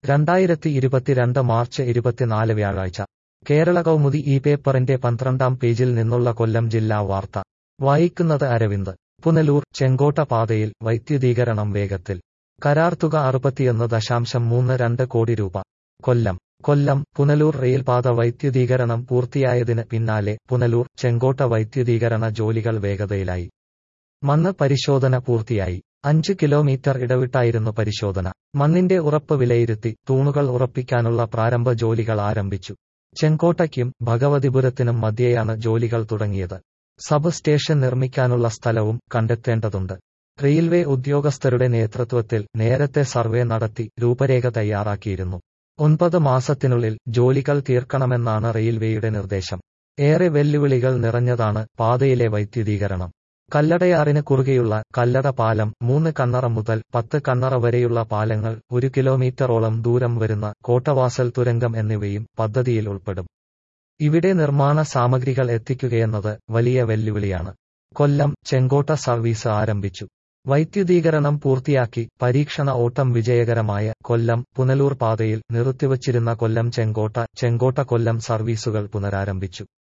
രണ്ടായിരത്തി ഇരുപത്തിരണ്ട് മാർച്ച് ഇരുപത്തിനാല് വ്യാഴാഴ്ച കേരള കൗമുദി ഈ പേപ്പറിന്റെ പന്ത്രണ്ടാം പേജിൽ നിന്നുള്ള കൊല്ലം ജില്ലാ വാർത്ത വായിക്കുന്നത് അരവിന്ദ് പുനലൂർ ചെങ്കോട്ട പാതയിൽ വൈദ്യുതീകരണം വേഗത്തിൽ കരാർ തുക അറുപത്തിയൊന്ന് ദശാംശം മൂന്ന് രണ്ട് കോടി രൂപ കൊല്ലം കൊല്ലം പുനലൂർ റെയിൽപാത വൈദ്യുതീകരണം പൂർത്തിയായതിന് പിന്നാലെ പുനലൂർ ചെങ്കോട്ട വൈദ്യുതീകരണ ജോലികൾ വേഗതയിലായി മണ്ണ് പരിശോധന പൂർത്തിയായി അഞ്ച് കിലോമീറ്റർ ഇടവിട്ടായിരുന്നു പരിശോധന മണ്ണിന്റെ ഉറപ്പ് വിലയിരുത്തി തൂണുകൾ ഉറപ്പിക്കാനുള്ള പ്രാരംഭ ജോലികൾ ആരംഭിച്ചു ചെങ്കോട്ടയ്ക്കും ഭഗവതിപുരത്തിനും മധ്യേയാണ് ജോലികൾ തുടങ്ങിയത് സബ് സ്റ്റേഷൻ നിർമ്മിക്കാനുള്ള സ്ഥലവും കണ്ടെത്തേണ്ടതുണ്ട് റെയിൽവേ ഉദ്യോഗസ്ഥരുടെ നേതൃത്വത്തിൽ നേരത്തെ സർവേ നടത്തി രൂപരേഖ തയ്യാറാക്കിയിരുന്നു ഒൻപത് മാസത്തിനുള്ളിൽ ജോലികൾ തീർക്കണമെന്നാണ് റെയിൽവേയുടെ നിർദ്ദേശം ഏറെ വെല്ലുവിളികൾ നിറഞ്ഞതാണ് പാതയിലെ വൈദ്യുതീകരണം കല്ലടയാറിന് കുറുകെയുള്ള കല്ലട പാലം മൂന്ന് കണ്ണറ മുതൽ പത്ത് കണ്ണറ വരെയുള്ള പാലങ്ങൾ ഒരു കിലോമീറ്ററോളം ദൂരം വരുന്ന കോട്ടവാസൽ തുരങ്കം എന്നിവയും പദ്ധതിയിൽ ഉൾപ്പെടും ഇവിടെ നിർമ്മാണ സാമഗ്രികൾ എത്തിക്കുകയെന്നത് വലിയ വെല്ലുവിളിയാണ് കൊല്ലം ചെങ്കോട്ട സർവീസ് ആരംഭിച്ചു വൈദ്യുതീകരണം പൂർത്തിയാക്കി പരീക്ഷണ ഓട്ടം വിജയകരമായ കൊല്ലം പുനലൂർ പാതയിൽ നിർത്തിവച്ചിരുന്ന കൊല്ലം ചെങ്കോട്ട ചെങ്കോട്ട കൊല്ലം സർവീസുകൾ പുനരാരംഭിച്ചു